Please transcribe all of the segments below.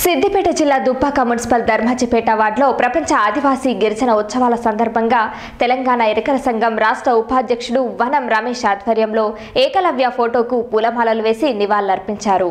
సిద్దిపేట జిల్లా దుబ్బాక మున్సిపల్ ధర్మాజిపేట వార్డులో ప్రపంచ ఆదివాసీ గిరిజన ఉత్సవాల సందర్భంగా తెలంగాణ ఎరకల సంఘం రాష్ట్ర ఉపాధ్యక్షుడు వనం రమేష్ ఆధ్వర్యంలో ఏకలవ్య ఫోటోకు పూలమాలలు వేసి నివాళులర్పించారు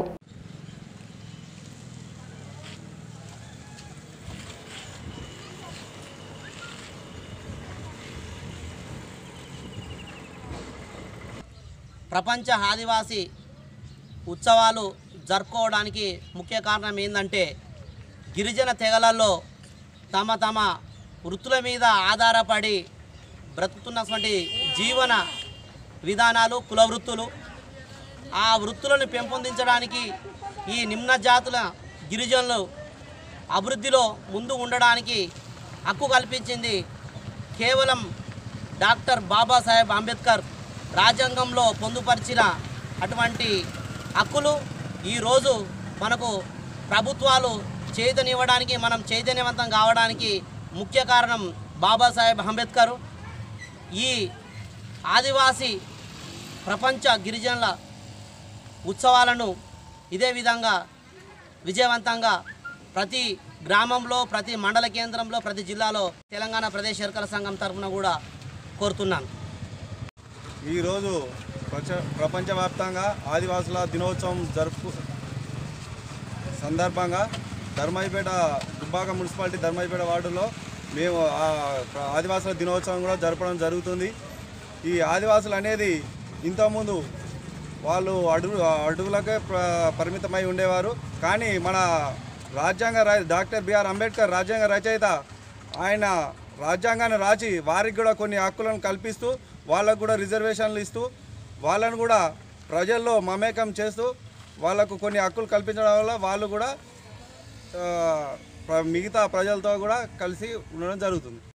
ప్రపంచ ఆదివాసీ ఉత్సవాలు జరుపుకోవడానికి ముఖ్య కారణం ఏంటంటే గిరిజన తెగలలో తమ తమ వృత్తుల మీద ఆధారపడి బ్రతుకుతున్నటువంటి జీవన విధానాలు కుల వృత్తులు ఆ వృత్తులను పెంపొందించడానికి ఈ నిమ్న జాతుల గిరిజనులు అభివృద్ధిలో ముందు ఉండడానికి హక్కు కల్పించింది కేవలం డాక్టర్ బాబాసాహెబ్ అంబేద్కర్ రాజ్యాంగంలో పొందుపరిచిన అటువంటి హక్కులు ఈరోజు మనకు ప్రభుత్వాలు చైతన్యవ్వడానికి మనం చైతన్యవంతం కావడానికి ముఖ్య కారణం బాబాసాహెబ్ అంబేద్కర్ ఈ ఆదివాసీ ప్రపంచ గిరిజనుల ఉత్సవాలను ఇదే విధంగా విజయవంతంగా ప్రతి గ్రామంలో ప్రతి మండల కేంద్రంలో ప్రతి జిల్లాలో తెలంగాణ ప్రదేశ్ ఎరకల సంఘం తరఫున కూడా కోరుతున్నాను ఈరోజు ప్రపంచ ప్రపంచవ్యాప్తంగా ఆదివాసుల దినోత్సవం జరుపు సందర్భంగా ధర్మాయిపేట దుబ్బాక మున్సిపాలిటీ ధర్మాయిపేట వార్డులో మేము ఆ ఆదివాసుల దినోత్సవం కూడా జరపడం జరుగుతుంది ఈ ఆదివాసులు అనేది ఇంతకుముందు వాళ్ళు అడుగు అడుగులకే ప్ర- పరిమితమై ఉండేవారు కానీ మన రాజ్యాంగ ర- డాక్టర్ బిఆర్ అంబేద్కర్ రాజ్యాంగ రచయిత ఆయన రాజ్యాంగాన్ని రాసి వారికి కూడా కొన్ని హక్కులను కల్పిస్తూ వాళ్ళకు కూడా రిజర్వేషన్లు ఇస్తూ వాళ్ళను కూడా ప్రజల్లో మమేకం చేస్తూ వాళ్ళకు కొన్ని హక్కులు కల్పించడం వల్ల వాళ్ళు కూడా ఆ, ప్ర- మిగతా ప్రజలతో కూడా కలిసి ఉండడం జరుగుతుంది